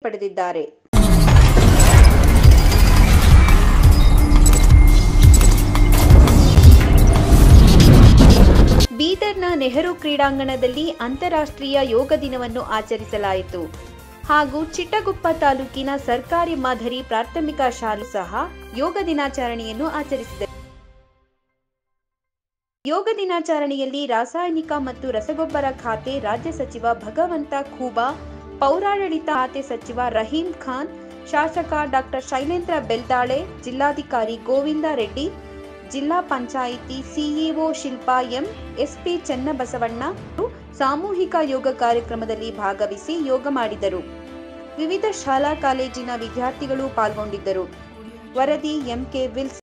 ಪಡೆದಿದ್ದಾರೆ ಬೀದರ್ನ ನೆಹರು ಕ್ರೀಡಾಂಗಣದಲ್ಲಿ ಅಂತಾರಾಷ್ಟ್ರೀಯ ಯೋಗ ದಿನವನ್ನು ಆಚರಿಸಲಾಯಿತು ಹಾಗೂ ಚಿಟ್ಟಗುಪ್ಪ ತಾಲೂಕಿನ ಸರ್ಕಾರಿ ಮಾದರಿ ಪ್ರಾಥಮಿಕ ಶಾಲೆ ಸಹ ಯೋಗ ದಿನಾಚರಣೆಯನ್ನು ಆಚರಿಸಿದೆ ಯೋಗ ದಿನಾಚರಣೆಯಲ್ಲಿ ರಾಸಾಯನಿಕ ಮತ್ತು ರಸಗೊಬ್ಬರ ಖಾತೆ ರಾಜ್ಯ ಸಚಿವ ಭಗವಂತ ಖೂಬಾ ಪೌರಾಡಳಿತ ಖಾತೆ ಸಚಿವ ರಹೀಂ ಖಾನ್ ಶಾಸಕ ಡಾಕ್ಟರ್ ಶೈಲೇಂದ್ರ ಬೆಲ್ದಾಳೆ ಜಿಲ್ಲಾಧಿಕಾರಿ ಗೋವಿಂದ ರೆಡ್ಡಿ ಜಿಲ್ಲಾ panchayat CEO Shilpa M SP Channabasavanna ಸಾಮೂಹಿಕ ಯೋಗ ಕಾರ್ಯಕ್ರಮದಲ್ಲಿ ಭಾಗವಹಿಸಿ ಯೋಗ ಮಾಡಿದರು ವಿವಿಧ ಶಾಲಾ ಕಾಲೇಜಿನ ವಿದ್ಯಾರ್ಥಿಗಳು ಪಾಲ್ಗೊಂಡಿದ್ದರು ವರದಿ ಎಂಕೆ ವಿಲ್ಸ್